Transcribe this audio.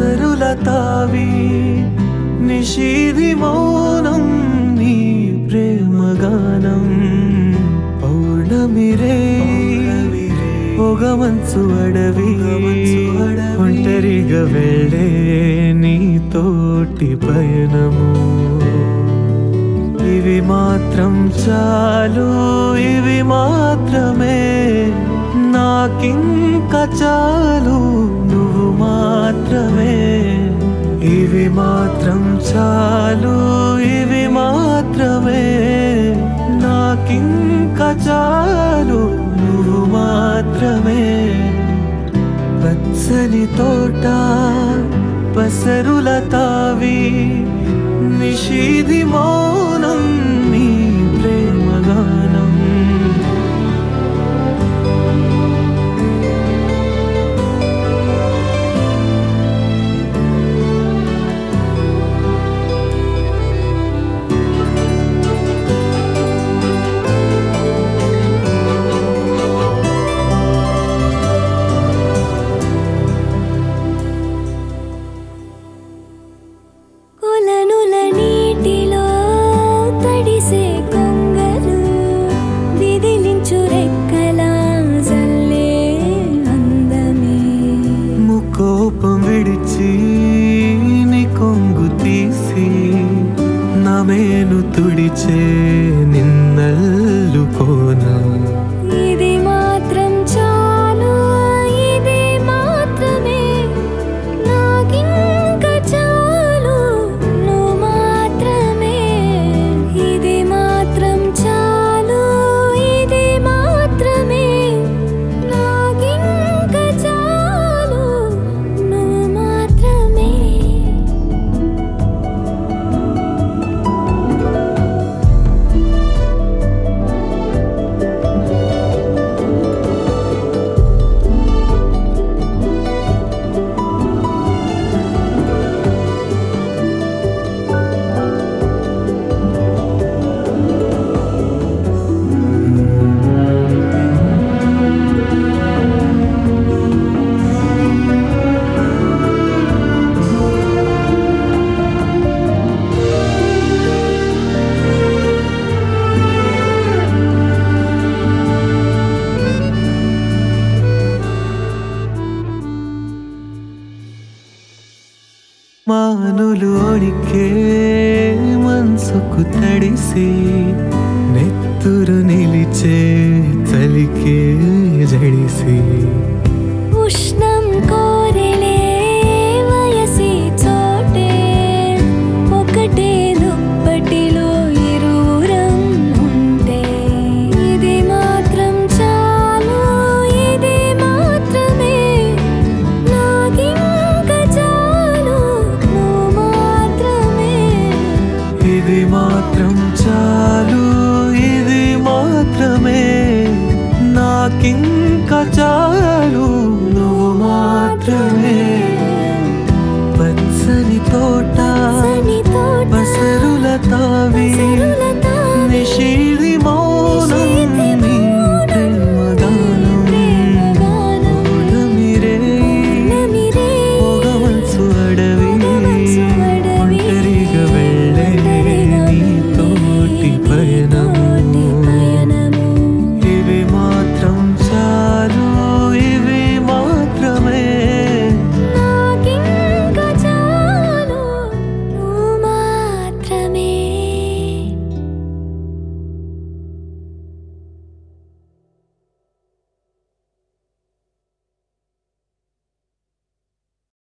పసరుల తావి నిషీధి మౌనం నీ ప్రేమగానం పౌర్ణమిరే పొగమంచు అడవి ఒంటరిగా వెళ్ళే నీ తోటి పయనము ఇవి మాత్రం చాలు ఇవి మాత్రమే నాకింక చాలు నువ్వు మాత్రమే ఇవి మాత్రం చాలు ఇవి మాత్రమే నాకింక చాలు నువ్వు మాత్రమే పచ్చని తోట పసరుల తావి నిషీధి మౌనం నీ ప్రేమగానం కొలనుల నీటిలో తడిసే కొంగలు విదిలించు రెక్కల జల్లే అందమే ముకోపం విడిచి నీ కొంగు తీసి నమేను తుడిచే నిన్నల్లుకోనా ఇది మాత్రం చాలు ఇది మాత్రమే నాకింక చాలు నువ్వు మాత్రమే ఇది మాత్రం చాలు ఇది మాత్రమే నాకింక చాలు నువ్వు మాత్రమే మానులు ఒడికే మనసుకు తడిసి నెత్తురు నిలిచే చలికే జడిసి